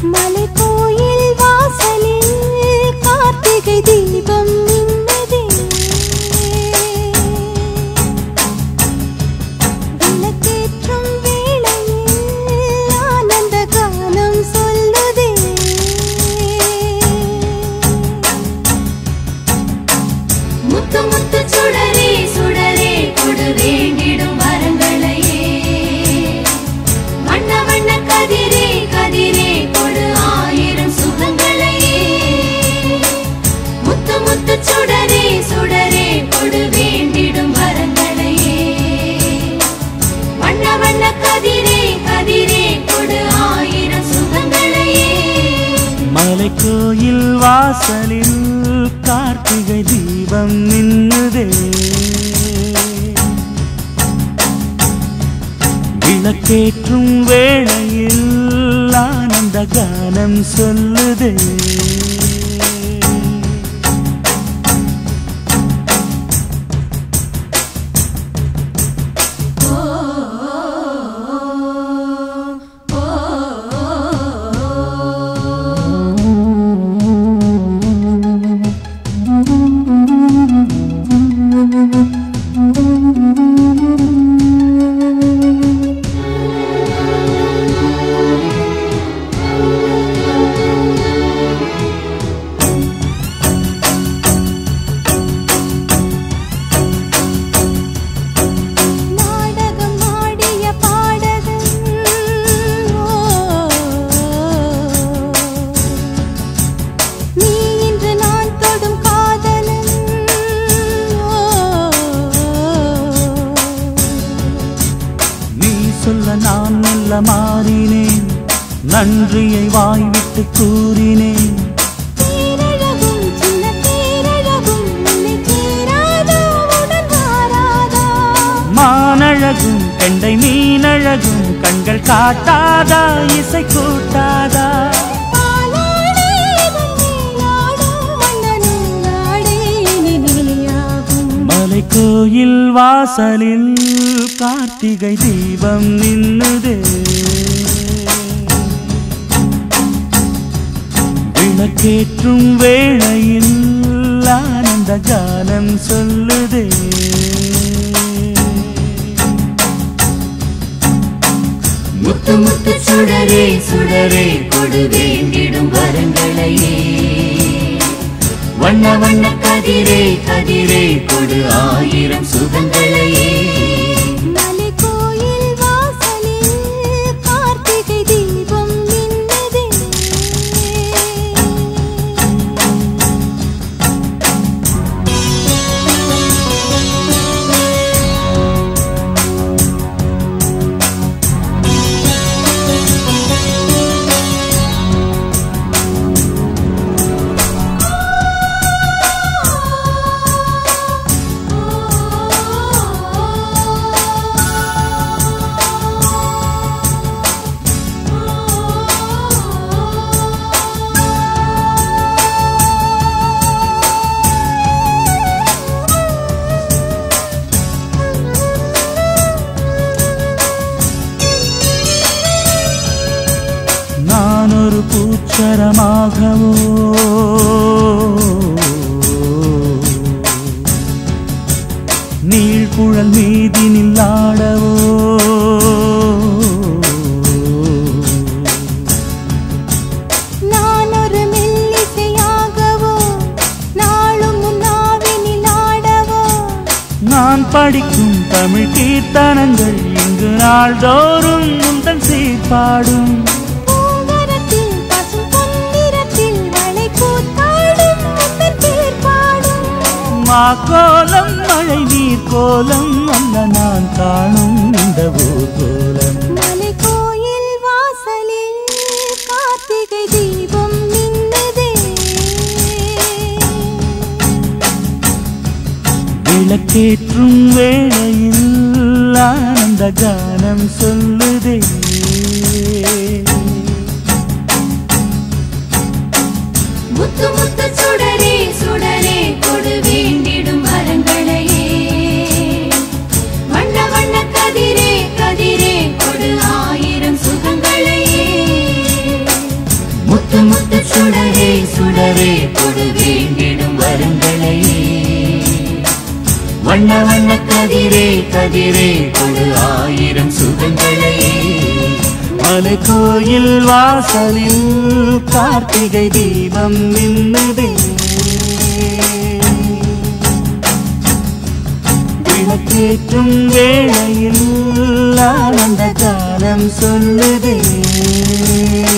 மலைக்கோயில் வாசலில் கார்த்திகை தீபம் மின்னதே விளக்கேற்றும் வேளையில் ஆனந்த கானம் சொல்லுதே முத்து முத்து சுடரே சுடரே கொடு வேண்டிடும் வரங்களையே வண்ண வண்ண கதிரே கதிரே கொடு ஆயிரம் சுகங்களையே முத்து முத்து சுடரே சுடரே கொடு வேண்டிடும் வரங்களையே வண்ண வண்ண கதிரே கதிரே கொடு ஆயிரம் சுகங்களையே மலைக்கோயில் வாசலில் கார்த்திகை தீபம் நின்னுதே விளக்கேற்றும் வேளையில் ஆனந்த கானம் சொல்லுதே நாடகம் ஆடிய பாடகன் ஓ, நீ இன்று நான் தொடும் காதலன் ஓ, நீ சொல்ல நான் மெல்ல மாறினேன் நன்றியை வாய்விட்டு கூறினேன் தேரழகும் சின்ன தேரழகும் உன்னை சேராதோ உடன் வாராதா மானழகும் கெண்டை மீனழகும் கண்கள் காட்டாதா இசை கூட்டாதா பாலாடே நீலாடும் மன்னனின் நாடே இனி நீயாகும் மலைக்கோயில் வாசலில் கார்த்திகை தீபம் நின்னுதே விளக்கேற்றும் வேளையில் ஆனந்த கானம் சொல்லுதே முத்து முத்து சுடரே சுடரே கொடு வேண்டிடும் வரங்களையே வண்ண வண்ண கதிரே கதிரே கொடு ஆயிரம் சுகங்களையே மலைக்கோயில் வாசலில் கார்த்திகை தீபம் மின்னதே நான் ஒரு பூச்சரமாகவோ நீழ்குழல் மீதினில் ஆடவோ நான் ஒரு மெல்லிசையாகவோ நாளும் முன்னாவினில் ஆடவோ நான் படிக்கும் தமிழ் கீர்த்தனங்கள் இங்கு நாள்தோறும் முந்தன் சீர்பாடும் பூங்கரத்தில் பசும் பொன்னிறத்தில் வளை கூத்தாடும் முந்தன் பேர் பாடும் மாக்கோலம் மழை நீர் கோலம் அல்ல நான் காணும் இந்த ஊர்கோலம் மலைக்கோயில் வாசலில் கார்த்திகை தீபம் மின்னதே விளக்கேற்றும் வேளையில் ஆனந்த கானம் சொல்லுதே முத்து முத்து சுடரே சுடரே கொடு வேண்டிடும் வரங்களையே வண்ண வண்ண கதிரே கதிரே கொடு ஆயிரம் சுகங்களையே முத்து முத்து சுடரே சுடரே கொடு வேண்டிடும் வருங்களை வண்ண வண்ண கதிரே கதிரே கொடு ஆயிரம் சுகங்களை மலை கோயில் வாசலில் கார்த்திகை தீபம் மின்னுதே விளக்கேற்றும் வேளையில் ஆனந்த காலம் சொல்லுதே